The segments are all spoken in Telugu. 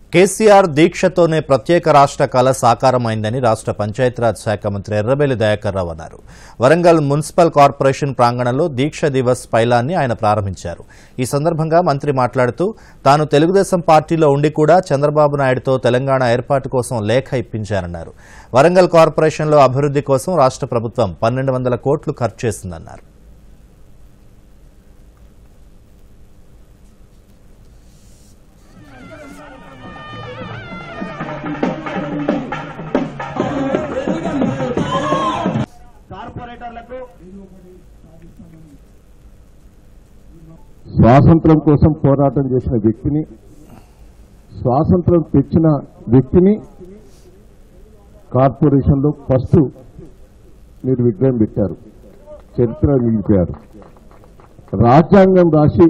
కేసీఆర్ దీక్షతోనే ప్రత్యేక రాష్ట్ర కళ సాకారమైందని రాష్ట్ర పంచాయతీరాజ్ శాఖ మంత్రి ఎర్రబెల్లి దయాకర్ రావు అన్నారు వరంగల్ మున్సిపల్ కార్పొరేషన్ ప్రాంగణంలో దీక్ష దివస్ పైలాన్ని ఆయన ప్రారంభించారు ఈ సందర్భంగా మంత్రి మాట్లాడుతూ తాను తెలుగుదేశం పార్టీలో ఉండి కూడా చంద్రబాబు నాయుడుతో తెలంగాణ ఏర్పాటు కోసం లేఖ ఇప్పించారన్నారు వరంగల్ కార్పొరేషన్లో అభివృద్ధి కోసం రాష్ట్ర ప్రభుత్వం పన్నెండు వందల కోట్లు ఖర్చు చేసిందన్నారు కార్పొరేటర్లకు స్వాతంత్రం కోసం పోరాటం చేసిన వ్యక్తిని స్వాతంత్రం తెచ్చిన వ్యక్తిని కార్పొరేషన్లో ఫస్ట్ మీరు విగ్రహం పెట్టారు చరిత్ర నిలిపారు రాజ్యాంగం రాసి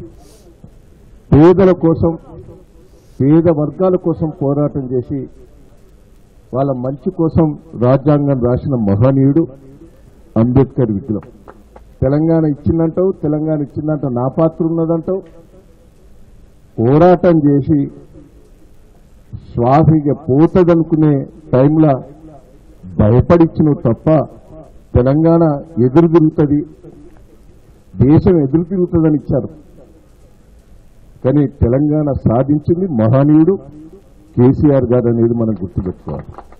పేదల కోసం పేద వర్గాల కోసం పోరాటం చేసి వాళ్ళ మంచి కోసం రాజ్యాంగం రాసిన మహనీయుడు అంబేద్కర్ విగ్రహం తెలంగాణ ఇచ్చిందంటావు తెలంగాణ ఇచ్చిందంటావు నా పాత్ర ఉన్నదంటావు పోరాటం చేసి శ్వాసగా పోతదనుకునే టైంలో భయపడిచ్చినవు తప్ప తెలంగాణ ఎదురు తిరుగుతుంది దేశం ఎదురు తిరుగుతుందని ఇచ్చారు కానీ తెలంగాణ సాధించింది మహనీయుడు కేసీఆర్ గారు అనేది మనం గుర్తుపెట్టుకోవాలి